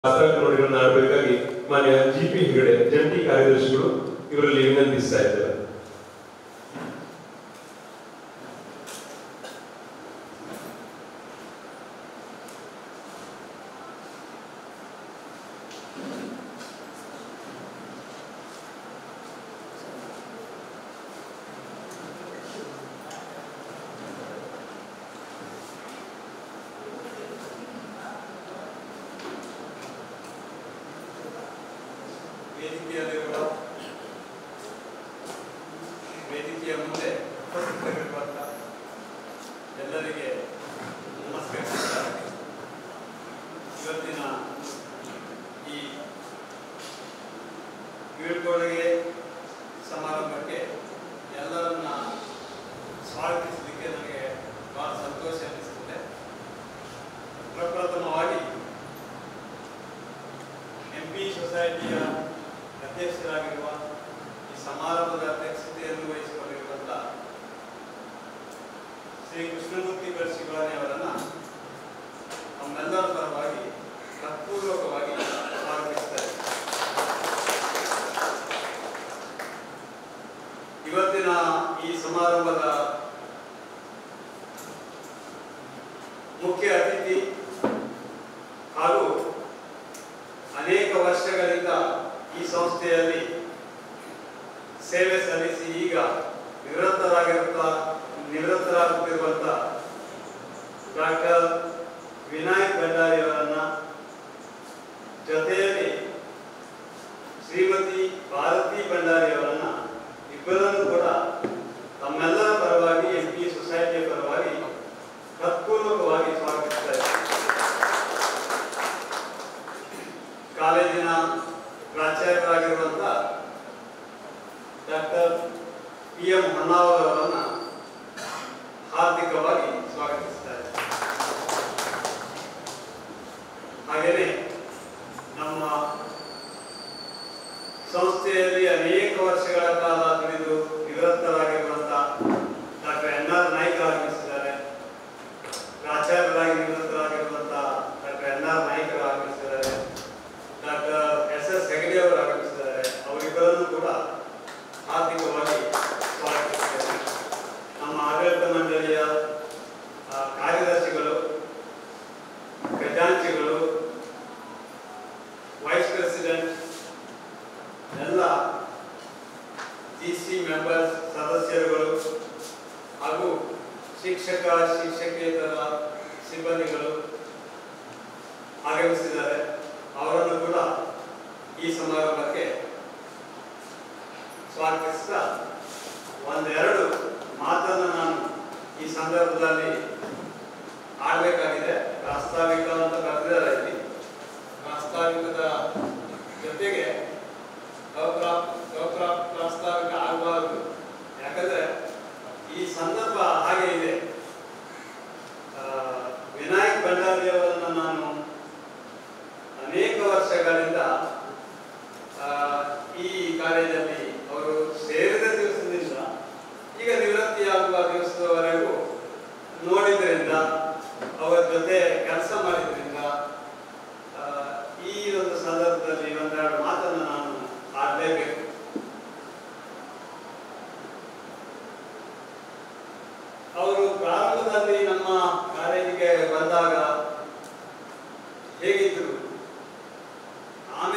ಶಾಸ್ತ್ರಾಂಗಗಳನ್ನು ಆಡಬೇಕಾಗಿ ಮಾನ್ಯ G P Hegde ಜಂಟಿ ಕಾರ್ಯದರ್ಶಿಗಳು ಇವರಲ್ಲಿ ವಿನಂತಿಸ್ತಾ ಇದ್ದಾರೆ ವೇದಿಕೆಯಲ್ಲಿರುವ ವೇದಿಕೆಯ ಮುಂದೆ ಉಪಸ್ಥಿತರಿರುವಂಥ ಎಲ್ಲರಿಗೆ ನಮಸ್ಕರಿಸುತ್ತಾ ಇವತ್ತಿನ ಈ ಬೀಳ್ಕೊಡುಗೆ ಸಮಾರಂಭಕ್ಕೆ ಎಲ್ಲರನ್ನ ಸ್ವಾಗತಿಸಲಿಕ್ಕೆ ನನಗೆ ಬಹಳ ಸಂತೋಷ ಅನಿಸುತ್ತದೆ ಪ್ರಪ್ರಥಮವಾಗಿ ಎಂ ಪಿ ಸೊಸೈಟಿಯ ಅಧ್ಯಕ್ಷರಾಗಿರುವ ಈ ಸಮಾರಂಭದ ಅಧ್ಯಕ್ಷತೆಯನ್ನು ವಹಿಸಿಕೊಂಡಿರುವಂಥ ಶ್ರೀ ಕೃಷ್ಣಮೂರ್ತಿ ಕರ್ಷಿಗಳನೆ ಅವರನ್ನ ನಮ್ಮೆಲ್ಲರ ಪರವಾಗಿ ಹೃತ್ಪೂರ್ವಕವಾಗಿ ಸ್ವಾಗತಿಸ್ತಾರೆ ಇವತ್ತಿನ ಈ ಸಮಾರಂಭದ ಮುಖ್ಯ ಅತಿಥಿ ಹಾಗೂ ಅನೇಕ ವರ್ಷಗಳಿಂದ ಈ ಸಂಸ್ಥೆಯಲ್ಲಿ ಸೇವೆ ಸಲ್ಲಿಸಿ ಈಗ ನಿವೃತ್ತರಾಗಿರುತ್ತಾ ನಿವೃತ್ತರಾಗುತ್ತಿರುವಂತ ಡಾಕ್ಟರ್ ವಿನಾಯಕ್ ಭಂಡಾರಿ ಅವರನ್ನ ಜೊತೆಯಲ್ಲಿ ಶ್ರೀಮತಿ ಭಾರತಿ ಭಂಡಾರಿ ಅವರನ್ನ ಇಬ್ಬರನ್ನು ಕೂಡ ತಮ್ಮೆಲ್ಲರ ಪರವಾಗಿ ಎಂ ಪಿ ಸೊಸೈಟಿಯ ಪರವಾಗಿ ಹೃತ್ಪೂರ್ವಕವಾಗಿ ಸ್ವಾಗತಿಸ್ತಾ ಇದ್ದಾರೆ ಕಾಲೇಜಿನ ಪ್ರಾಚಾರ್ಯರಾಗಿರುವಂತ ಡಾಕ್ಟರ್ ಪಿ ಎಂ ಹೊನ್ನಾವರ್ ಅವರನ್ನ ಹಾರ್ದಿಕವಾಗಿ ಸ್ವಾಗತಿಸ್ತಾರೆ ಹಾಗೆಯೇ ನಮ್ಮ ಸಂಸ್ಥೆಯಲ್ಲಿ ಅನೇಕ ವರ್ಷಗಳ ಕಾಲ ದುಡಿದು ನಿವೃತ್ತರಾಗಿರುವಂತ ಡಾಕ್ಟರ್ ಎನ್ ಆರ್ ನಾಯ್ಕ ಆಗಮಿಸಿದ್ದಾರೆ ಪ್ರಾಚಾರ್ಯರಾಗಿ ನಿವೃತ್ತರಾಗಿರುವಂತ ಡಾಕ್ಟರ್ ಎನ್ ಆರ್ ನಾಯ್ಕರು ಆಗಮಿಸಿದ್ದಾರೆ ಡಾಕ್ಟರ್ ಎಸ್ ಎಸ್ ಹೆಗಡೆ ಅವರು ಆಗಮಿಸಿದ್ದಾರೆ ಅವರಿಬ್ಬರನ್ನು ಕೂಡ ಹಾರ್ದಿಕವಾಗಿ ಸ್ವಾಗತಿಸುತ್ತೇನೆ ನಮ್ಮ ಆಡಳಿತ ಮಂಡಳಿಯ ಆ, ಕಾರ್ಯದರ್ಶಿಗಳು ಖಜಾಂಚಿಗಳು ವೈಸ್ ಪ್ರೆಸಿಡೆಂಟ್ ಎಲ್ಲ ಜಿ ಸಿ ಮೆಂಬರ್ಸ್ ಸದಸ್ಯರುಗಳು ಹಾಗೂ ಶಿಕ್ಷಕ ಶಿಕ್ಷಕೇತರ ಸಿಬ್ಬಂದಿಗಳು ಆಗಮಿಸಿದ್ದಾರೆ ಅವರನ್ನು ಕೂಡ ಈ ಸಮಾರಂಭಕ್ಕೆ ಸ್ವಾಗತಿಸ್ತಾ ಒಂದೆರಡು ಮಾತನ್ನು ನಾನು ಈ ಸಂದರ್ಭದಲ್ಲಿ ಆಡಬೇಕಾಗಿದೆ ಪ್ರಾಸ್ತಾವಿಕ ಅಂತ ಬರೆದಿದ್ದಾರೆ ಇಲ್ಲಿ ಪ್ರಾಸ್ತಾವಿಕದ ಜೊತೆಗೆ ಅಪ್ರಾ- ಅಪ್ರಾ- ಪ್ರಾಸ್ತಾವಿಕ ಆಗಬಾರದು ಯಾಕಂದ್ರೆ ಈ ಸಂದರ್ಭ ಹಾಗೆ ಇದೆ ಆ, ವಿನಾಯಕ್ ಭಂಡಾರಿ ಅವರನ್ನು ನಾನು ಅನೇಕ ವರ್ಷಗಳಿಂದ ಆ, ಈ ಕಾಲೇಜಲ್ಲಿ ಅವರು ಸೇರಿದ ದಿವಸದಿಂದ ಈಗ ನಿವೃತ್ತಿಯಾಗುವ ದಿವಸದವರೆಗೂ ನೋಡಿದ್ರಿಂದ ಅವರ ಜೊತೆ ಕೆಲಸ ಮಾಡಿದ್ರಿಂದ ಆ, ಈ ಒಂದು ಸಂದರ್ಭದಲ್ಲಿ ಒಂದೆರಡು ಮಾತನ್ನು ನಾನು ಆಡಲೇಬೇಕು ಅವರು ಪ್ರಾರಂಭದಲ್ಲಿ ನಮ್ಮ ಕಾಲೇಜಿಗೆ ಬಂದಾಗ ಹೇಗಿದ್ರು ನಾನು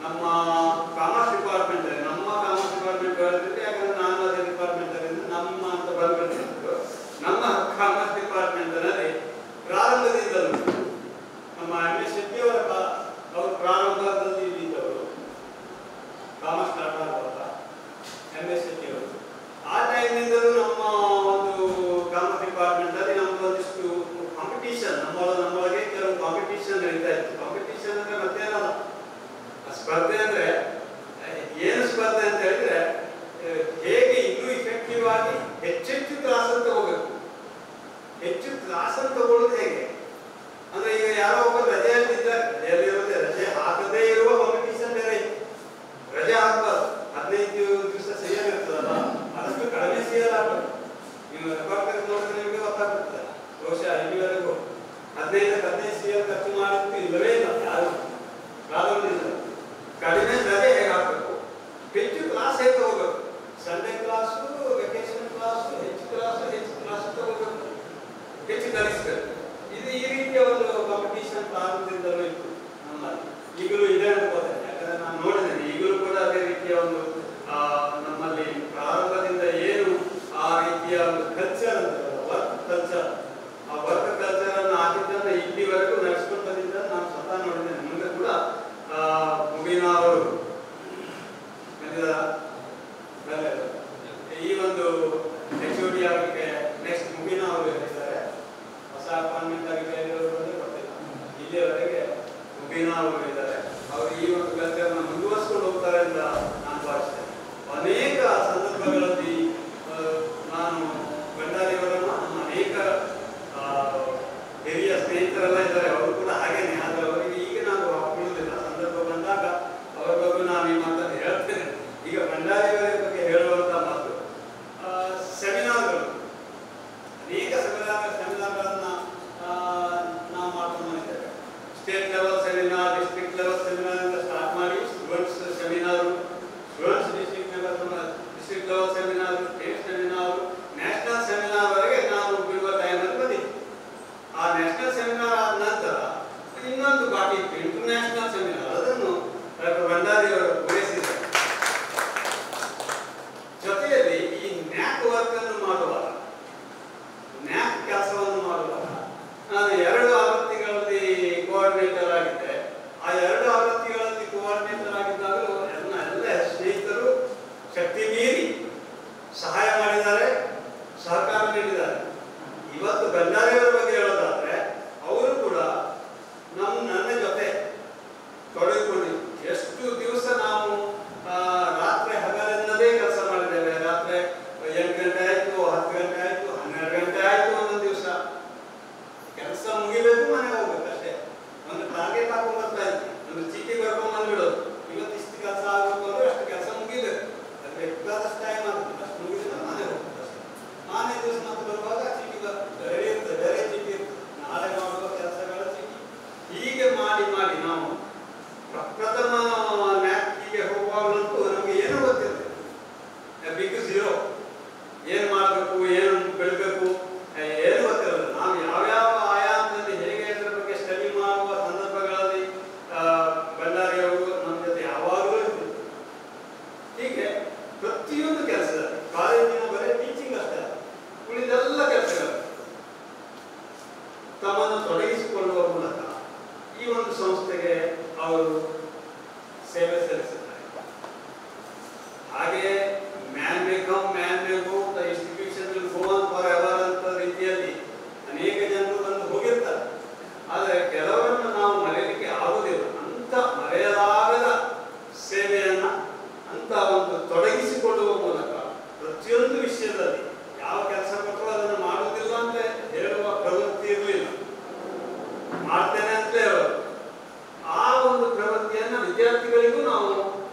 ನಮ್ಮ ಕಾಮರ್ಸ್ ಡಿಪಾರ್ಟ್ಮೆಂಟ್ ನಮ್ಮ ಕಾಮರ್ಸ್ ಡಿಪಾರ್ಟ್ಮೆಂಟ್ ಹೇಳಿದ್ರೆ ಯಾಕಂದ್ರೆ ನಾನು ಅದೇ ಡಿಪಾರ್ಟ್ಮೆಂಟ್ ನಮ್ಮ ಅಂತ ಬಂದ್ಬಿಟ್ಟಿದ್ರು ನಮ್ಮ ಕಾಮರ್ಸ್ ಡಿಪಾರ್ಟ್ಮೆಂಟ್ ನಲ್ಲಿ ಪ್ರಾರಂಭದಿಂದಲೂ ನಮ್ಮ ಎಂ ಎಸ್ ಶೆಟ್ಟಿ ಅವರ ಕಾ- ಅವರು ಪ್ರಾರಂಭದಲ್ಲಿ ಇದ್ದವರು ಕಾಮರ್ಸ್ ಸ್ಟಾರ್ಟ್ ಆಗುವಾಗ ಎಂ ಎಸ್ ಶೆಟ್ಟಿ ಅವರು ಆ ಟೈಮ್ನಿಂದಲೂ ನಮ್ಮ ಒಂದು ಕಾಮರ್ಸ್ ಡಿಪಾರ್ಟ್ಮೆಂಟ್ ಅಲ್ಲಿ ನಮ್ದು ಒಂದಿಷ್ಟು ಕಾಂಪಿಟೇಷನ್ ನಮ್ಮ ನಮ್ಮೊಳಗೆ ಕೆಲವು ಕಾಂಪಿಟೇಷನ್ ನಡೀತಾ ಇತ್ತು ಕಾಂಪಿಟೇಷನ್ ಅಂದ್ರೆ ಮತ್ತೇನಲ್ಲ ಆ ಸ್ಪರ್ಧೆ ಅಂದ್ರೆ ಅಹ್, ಏನು ಸ್ಪರ್ಧೆ ಅಂತ ಹೇಳಿದ್ರೆ ಅಹ್, ಹೇಗೆ ಇನ್ನೂ ಇಫೆಕ್ಟಿವ್ ಆಗಿ ಹೆಚ್ಚೆಚ್ಚು ಕ್ಲಾಸ್ ಅಂತ ತಗೋಬೇಕು ಹೆಚ್ಚು ಕ್ಲಾಸ್ ಅಂತ ತಗೊಳ್ಳೋದು ಹೇಗೆ ಅಂದ್ರೆ ಈಗ ಯಾರೋ ಒಬ್ಬರು ರಜೆಯಲ್ಲಿ ಇದ್ದಾರೆ ರಜೆಯಲ್ಲಿ ಇರೋದೇ ರಜೆ ಹಾಕದೇ ಇರುವ ಕಾಂಪಿಟೇಷನ್ ಬೇರೆ ಇತ್ತು ರಜೆ ಹಾಕ್ಬಾರ್ದು ಹದಿನೈದು ದಿವಸ ಸಿಹಿಯಾಗಿರ್ತದಲ್ಲ ಅದಷ್ಟು ಕಡಿಮೆ ಸಿಹಿಯಾಗಬೇಕು ನೀವು ರೆಕಾರ್ಡ್ ತೆಗೆದು ನೋಡಿದ್ರೆ ನಿಮಗೆ ಗೊತ್ತಾಗ್ತದೆ ಬಹುಶಃ ಇಲ್ಲಿವರೆಗೂ ಹದಿನೈದು ಹದಿನೈದು ಸಿಹಿಯಲ್ಲಿ ಖರ್ಚು ಮಾಡಿದ್ದು ಇಲ್ಲವೇ ಇಲ್ಲ ಯಾರು ಪ್ರಾರಂಭದಿಂದ ಕಡಿಮೆ ರಜೆ ಹೇಗೆ ಹಾಕಬೇಕು ಹೆಚ್ಚು ಕ್ಲಾಸ್ ಹೇಗೆ ತಗೋಬೇಕು ಸಂಡೇ ಕ್ಲಾಸು ವೆಕೇಶನ್ ಕ್ಲಾಸು ಹೆಚ್ಚು ಕ್ಲಾಸು ಹೆಚ್ಚು ಕ್ಲಾಸ್ ತಗೋಬೇಕು ಹೆಚ್ಚು ಕಲಿಸ್ಬೇಕು ಇದು ಈ ರೀತಿಯ ಒಂದು ಕಾಂಪಿಟೇಷನ್ ಪ್ರಾರಂಭದಿಂದಲೂ ಇತ್ತು ನಮ್ಮಲ್ಲಿ ಈಗಲೂ ಇದೆ ಅನ್ಕೋತೇನೆ ಯಾಕಂದ್ರೆ ನಾನು ನೋಡಿದ್ದೇನೆ ಈಗಲೂ ಕೂಡ ಅದೇ ರೀತಿಯ ಒಂದು ಆ, ನಮ್ಮಲ್ಲಿ ಪ್ರಾರಂಭದಿಂದ ಏನು ಆ ರೀತಿಯ ಒಂದು ಕಲ್ಚರ್ ವರ್ಕ್ ಕಲ್ಚರ್ ಆ ವರ್ಕ್ ಕಲ್ಚರ್ ಅನ್ನು ಹಾಕಿದ್ದನ್ನ ಇಲ್ಲಿವರೆಗೂ ನಡೆಸ್ಕೊಂಡು ಬಂದಿದ್ದ ನಾನು ಸ್ವತಃ ನೋಡಿದ್ದೇನೆ ಮುಂದೆ ಕೂಡ ಆ, ಮುಬೀನಾ ಅವರು ಬಂದಿದ್ದಾರಾ? ಬಂದಿದ್ದಾರೆ. ಈ ಒಂದು ಎಚ್ ಡಿ ಆಗಲಿಕ್ಕೆ ನೆಕ್ಸ್ಟ್ ಮುಬೀನಾ ಅವರು ಹೇಳಿದ್ದಾರೆ ಹೊಸ ಅಪಾಯಿಂಟ್ಮೆಂಟ್ ಆಗಿ ಬೇರೆಯವರು ಬಂದ್ರೆ ಗೊತ್ತಿಲ್ಲ ಇಲ್ಲಿಯವರೆಗೆ ಮುಬೀನಾ ಅವರು ಇದ್ದಾರೆ ಅವರು ಈ ಒಂದು ಕಲ್ಚರ್ನ ಮುಂದುವರಿಸ್ಕೊಂಡು ಹೋಗ್ತಾರೆ ಅಂತ ನಾನು ಭಾವಿಸ್ತೇನೆ ಅನೇಕ ಸಂದರ್ಭಗಳಲ್ಲಿ ಆ, ನಾನು ಭಂಡಾರಿಯವರನ್ನು ನಮ್ಮ ಅನೇಕ ಆ, ಹಿರಿಯ ಸ್ನೇಹಿತರೆಲ್ಲ ಇದ್ದಾರೆ ಅವರು ಕೂಡ ಹಾಗೇನೆ ಆದರೆ ಅವರಿಗೆ ಈಗ ನಾನು ಹಾಕೊಳ್ಳುವುದಿಲ್ಲ ಸಂದರ್ಭ ಬಂದಾಗ ಅವರ ಬಗ್ಗೆ ನಾನು ಈ ಮಾತನ್ನು ಹೇಳ್ತೇನೆ ಈಗ ಭಂಡಾರಿಯವರ ಬಗ್ಗೆ ಹೇಳುವಂತ ಮಾತು ಆ, ಸೆಮಿನಾರ್ಗಳು ಅನೇಕ ಸೆಮಿನಾರ್ ಸೆಮಿನಾರ್ಗಳನ್ನ ಆ, ನಾವು ಮಾಡ್ಕೊಂಡು ಬಂದಿದ್ದೇವೆ state level seminar district level seminar ಅಂತ ಸ್ಟಾರ್ಟ್ ಮಾಡಿ students seminar students district level district level seminar state seminar national seminar ವರೆಗೆ ನಾನು ಬಿಡುವ ಟೈಮಲ್ಲಿ ಬಂದಿದ್ದೆ ಆ ನ್ಯಾಷನಲ್ ಸೆಮಿನಾರ್ ಆದ ನಂತರ ಇನ್ನೊಂದು ಬಾಕಿ ಇತ್ತು ಇಂಟರ್ನ್ಯಾಷನಲ್ ಸೆಮಿನಾರ್ ಅದನ್ನು ಡಾಕ್ಟರ್ ಭಂಡಾರಿ ಅವರು ಪೂರೈಸಿದ್ದಾರೆ ಜೊತೆಯಲ್ಲಿ ಈ ನ್ಯಾಕ್ ವರ್ಕ್ ಅನ್ನು ಮಾಡುವಾಗ ನ್ಯಾಕ್ ಕೆಲಸವನ್ನು ಮಾಡುವಾಗ ನಾನು ಎರಡು ಆವೃತ್ತಿಗಳಲ್ಲಿ ಕೋಆರ್ಡಿನೇಟರ್ ಆಗಿದ್ದೆ ಆ ಎರಡು ಆವೃತ್ತಿಗಳಲ್ಲಿ ಕೋಆರ್ಡಿನೇಟರ್ ಆಗಿದ್ದಾಗಲೂ ಎಲ್ಲ ಎಲ್ಲ ಸ್ನೇಹಿತರು ಶಕ್ತಿ ಮೀರಿ ಸಹಾಯ ಮಾಡಿದ್ದಾರೆ ಸಹಕಾರ ನೀಡಿದ್ದಾರೆ ಇವತ್ತು ಭಂಡಾರಿಯವರ ಬಗ್ಗೆ ಹೇಳೋದಾದ್ರೆ ಅವರು ಕೂಡ ನಮ್ಮ ನನ್ನ ಜೊತೆ ತೊಡಗಿಕೊಂಡಿದ್ದು ಎಷ್ಟು ದಿವಸ ನಾವು ಆ, ರಾತ್ರಿ ಹಗಲೆನ್ನದೇ ಕೆಲಸ ಮಾಡಿದ್ದೇವೆ ರಾತ್ರಿ ಎಂಟು ಗಂಟೆ ಆಯ್ತು ಹತ್ತು ಗಂಟೆ ಆಯ್ತು ಹನ್ನೆರಡು ಗಂಟೆ ಆಯ್ತು ಒಂದೊಂದು ದಿವಸ ಕೆಲಸ ಮುಗಿಬೇಕು ಮನೆ ಹೋಗ್ಬೇಕು ಅಷ್ಟೇ ಒಂದು ಟಾರ್ಗೆಟ್ ಹಾಕೊಂಡ್ ಬರ್ತಾ ಇದ್ವಿ ಒಂದು ಚೀಟಿ ಬರ್ಕೊಂಡ್ ಬಂದ್ಬಿಡೋದು ಇವತ್ತು ಇಷ್ಟು ಕೆಲಸ ಆಗಬೇಕು ಅಂದ್ರೆ ಅಷ್ಟು ಕೆಲಸ ಮುಗಿಬೇಕು ಅದು ಬೇಕಾದಷ್ಟು ಟೈಮ್ ಆಗುತ್ತೆ ಅಷ್ಟು ಮುಗಿದ್ರೆ ಮನೆ ಹೋಗ್ಬೇಕು ಅಷ್ಟೇ ಮಾರನೇ ದಿವಸ ಮತ್ತೆ ಬರುವಾಗ ಚೀಟಿ ಬರ್ತದೆ ಬೇರೆ ಇರ್ತದೆ ಬೇರೆ ಚೀಟಿ ಇರ್ತದೆ ನಾಳೆ ಮಾಡುವ ಕೆಲಸಗಳ ಚೀಟಿ ಹೀಗೆ ಮಾಡಿ ಮಾಡಿ ನಾವು ಪ್ರಪ್ರಥಮ ನ್ಯಾಕ್ಗೆ ಹೋಗುವಾಗಲಂತೂ ನಮಗೆ ಏನೂ ಗೊತ್ತಿರ್ತದೆ ಬಿಗ್ ಝೀರೋ ಏನು ಮಾಡಬೇಕು ಏನು ಬೆಳಬೇಕು ಏನು ಗೊತ್ತಿರಲ್ಲ ನಾವು ಯಾವ್ಯಾವ ಆಯಾಮದಲ್ಲಿ ಹೇಗೆ ಅದರ ಬಗ್ಗೆ ಸ್ಟಡಿ ಮಾಡುವ ಸಂದರ್ಭಗಳಲ್ಲಿ ಆ, ಬಳ್ಳಾರಿ ಅವರು ನಮ್ಮ ಜೊತೆ ಯಾವಾಗಲೂ ಇರ್ತಿದ್ರು ಹೀಗೆ ಪ್ರತಿಯೊಂದು ಕೆಲಸ ಕಾಲೇಜಿನ ಬರೀ ಟೀಚಿಂಗ್ ಅಷ್ಟೇ ಅಲ್ಲ. ಉಳಿದೆಲ್ಲ ಕೆಲಸಗಳು ತಮ್ಮನ್ನು ತೊಡಗಿಸಿಕೊಳ್ಳುವ ಮೂಲಕ ಈ ಒಂದು ಸಂಸ್ಥೆಗೆ ಅವರು ಸೇವೆ ಸಲ್ಲಿಸಿದ್ದಾರೆ ಹಾಗೆ man may come man may go the institution will go on for ever ಅಂತ ರೀತಿಯಲ್ಲಿ ಅನೇಕ ಜನರು ಬಂದು ಹೋಗಿರ್ತಾರೆ ಆದರೆ ಕೆಲವರನ್ನು ನಾವು ಮರೆಯಲಿಕ್ಕೆ ಆಗುವುದಿಲ್ಲ ಅಂತ ಮರೆಯಲಾಗದ ಸೇವೆಯನ್ನ ಅಂತ ಒಂದು ತೊಡಗಿಸಿಕೊಳ್ಳುವ ಮೂಲಕ ಪ್ರತಿಯೊಂದು ವಿಷಯದಲ್ಲಿ ಯಾವ ಕೆಲಸ ಕೊಟ್ಟರು ಅದನ್ನು ಮಾಡುವುದಿಲ್ಲ ಅಂತ ಹೇಳುವ ಪ್ರವೃತ್ತಿ ಇರಲಿಲ್ಲ ಮಾಡ್ತೇನೆ ಅಂತಲೇ ಹೇಳೋದು ಆ ಒಂದು ಪ್ರವೃತ್ತಿಯನ್ನು ವಿದ್ಯಾರ್ಥಿಗಳಿಗೂ ನಾವು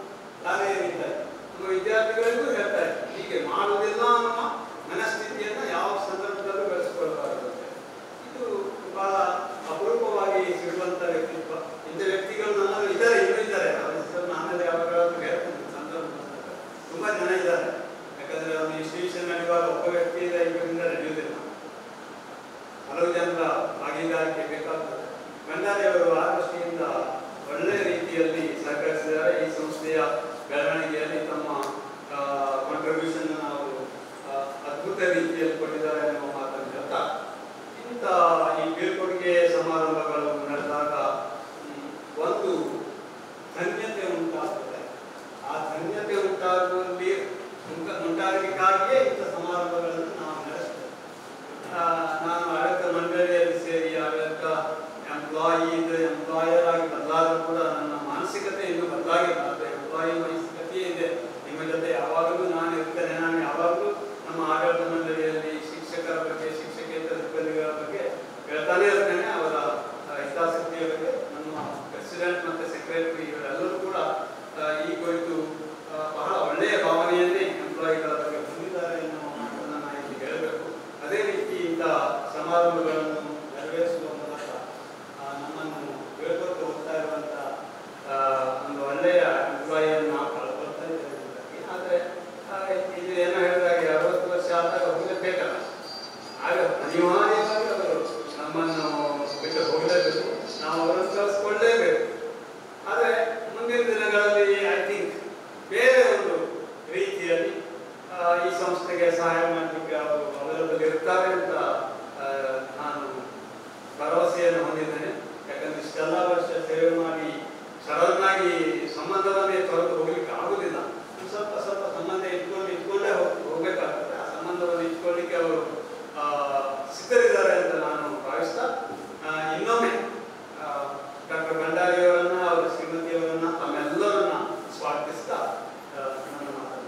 ಧನ್ಯತೆ ಉಂಟಾಗ್ತದೆ ಆ ಧನ್ಯತೆ ಉಂಟಾಗುವಲ್ಲಿ ಉಂಟ- ಉಂಟಾಗಲಿಕ್ಕಾಗಿಯೇ ಇಂಥ ಸಮಾರಂಭಗಳನ್ನು ನಾವು ನಡೆಸ್ತೇವೆ ಆ, ನಾನು ಆಡಳಿತ ಮಂಡಳಿಯಲ್ಲಿ ಸೇರಿ ಆಡಳಿತ ಎಂಪ್ಲಾಯಿ ಎಂಪ್ಲಾಯರ್ ಆಗಿ ಬದಲಾದರೂ ಕೂಡ ನನ್ನ ಮಾನಸಿಕತೆ ಇನ್ನೂ ಬದಲಾಗಿಲ್ಲ ಆದರೆ ಎಂಪ್ಲಾಯಿ ಮಾನಸಿಕತೆಯೇ ಇದೆ ನಿಮ್ಮ ಜೊತೆ ಯಾವಾಗಲೂ ನಾನು ಇರ್ತೇನೆ ನಾನು ಯಾವಾಗಲೂ ನಮ್ಮ ಆಡಳಿತ ಮಂಡಳಿಯಲ್ಲಿ ಶಿಕ್ಷಕರ ಬಗ್ಗೆ ಶಿಕ್ಷಕೇತರ ಸಿಬ್ಬಂದಿಗಳ ಬಗ್ಗೆ ಹೇಳ್ತಾನೆ ಇರ್ತೇನೆ ಅವರ ಆ, ಹಿತಾಸಕ್ತಿಯ ಬಗ್ಗೆ ನಮ್ಮ ಪ್ರೆಸಿಡೆಂಟ್ ಮತ್ತು ಸೆಕ್ರೆಟರಿ ಇವರೆಲ್ಲರೂ ಕೂಡ ಆ, ಈ ಕುರಿತು ಆ, ಬಹಳ ಒಳ್ಳೆಯ ಭಾವನೆಯನ್ನೇ ಎಂಪ್ಲಾಯಿಗಳ ಬಗ್ಗೆ ಹೊಂದಿದ್ದಾರೆ ಎನ್ನುವ ಮಾತನ್ನು ನಾನು ಇಲ್ಲಿ ಹೇಳಬೇಕು ಅದೇ ರೀತಿ ಇಂಥ ಸಮಾರಂಭಗಳನ್ನು ನೆರವೇರಿಸುವ ಮೂಲಕ ಆ, ನಮ್ಮನ್ನು ಹೇಳ್ಕೊಟ್ಟು ಹೋಗ್ತಾ ಇರುವಂಥ ಆ, ಒಂದು ಒಳ್ಳೆಯ ಎಂಪ್ಲಾಯಿಯನ್ನು ನಾವು ಕಳ್ಕೊಳ್ತಾ ಇದ್ದೇವೆ ಇದರಲ್ಲಿ. ಆದರೆ ಆ, ಇದು ಏನೋ ಹೇಳಿದಾಗೆ ಅರವತ್ತು ವರ್ಷ ಆದಾಗ ಹೋಗಲೇಬೇಕಲ್ಲ ಆಗ ಅನಿವಾರ್ಯವಾಗಿ ಅವರು ನಮ್ಮನ್ನು ಬಿಟ್ಟು ಹೋಗಲೇಬೇಕು ನಾವು ಅವರನ್ನು ಕಳಿಸ್ಕೊಳ್ಳೇಬೇಕು ಆದರೆ ಮುಂದಿನ ದಿನಗಳಲ್ಲಿ ಐ ಥಿಂಕ್ ಬೇರೆ ಒಂದು ರೀತಿಯಲ್ಲಿ ಆ, ಈ ಸಂಸ್ಥೆಗೆ ಸಹಾಯ ಮಾಡಲಿಕ್ಕೆ ಅವರು ಅವೈಲಬಲ್ ಇರ್ತಾರೆ ಅಂತ ಆ, ನಾನು ಭರವಸೆಯನ್ನು ಹೊಂದಿದ್ದೇನೆ ಯಾಕಂದ್ರೆ ಇಷ್ಟೆಲ್ಲ ವರ್ಷ ಸೇವೆ ಮಾಡಿ ಸಡನ್ ಆಗಿ ಸಂಬಂಧವನ್ನೇ ತೊರೆದು ಹೋಗ್ಲಿಕ್ಕೆ ಆಗುದಿಲ್ಲ ಒಂದ್ ಸ್ವಲ್ಪ ಸ್ವಲ್ಪ ಸಂಬಂಧ ಇಟ್ಕೊಂಡು ಇಟ್ಕೊಂಡೇ ಹೋಗ್ ಹೋಗ್ಬೇಕಾಗ್ತದೆ ಆ ಸಂಬಂಧವನ್ನು ಇಟ್ಕೊಳ್ಳಿಕ್ಕೆ ಅವರು ಆ, ಸಿದ್ಧರಿದ್ದಾರೆ ಅಂತ ನಾನು ಭಾವಿಸ್ತಾ ಆ, ಇನ್ನೊಮ್ಮೆ ಡಾಕ್ಟರ್ ಭಂಡಾರಿಯವರನ್ನ ಅವರ ಶ್ರೀಮತಿಯವರನ್ನ ತಮ್ಮೆಲ್ಲರನ್ನ ಸ್ವಾಗತಿಸ್ತಾ ಆ, ನನ್ನ ಮಾತನ್ನು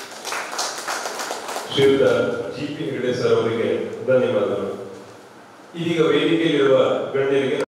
ಶ್ರೀಯುತ ಜಿ ಪಿ ಹೆಗಡೆ ಸರ್ ಅವರಿಗೆ ಧನ್ಯವಾದಗಳು ಇದೀಗ ವೇದಿಕೆಯಲ್ಲಿರುವ ಗಣ್ಯರಿಗೆ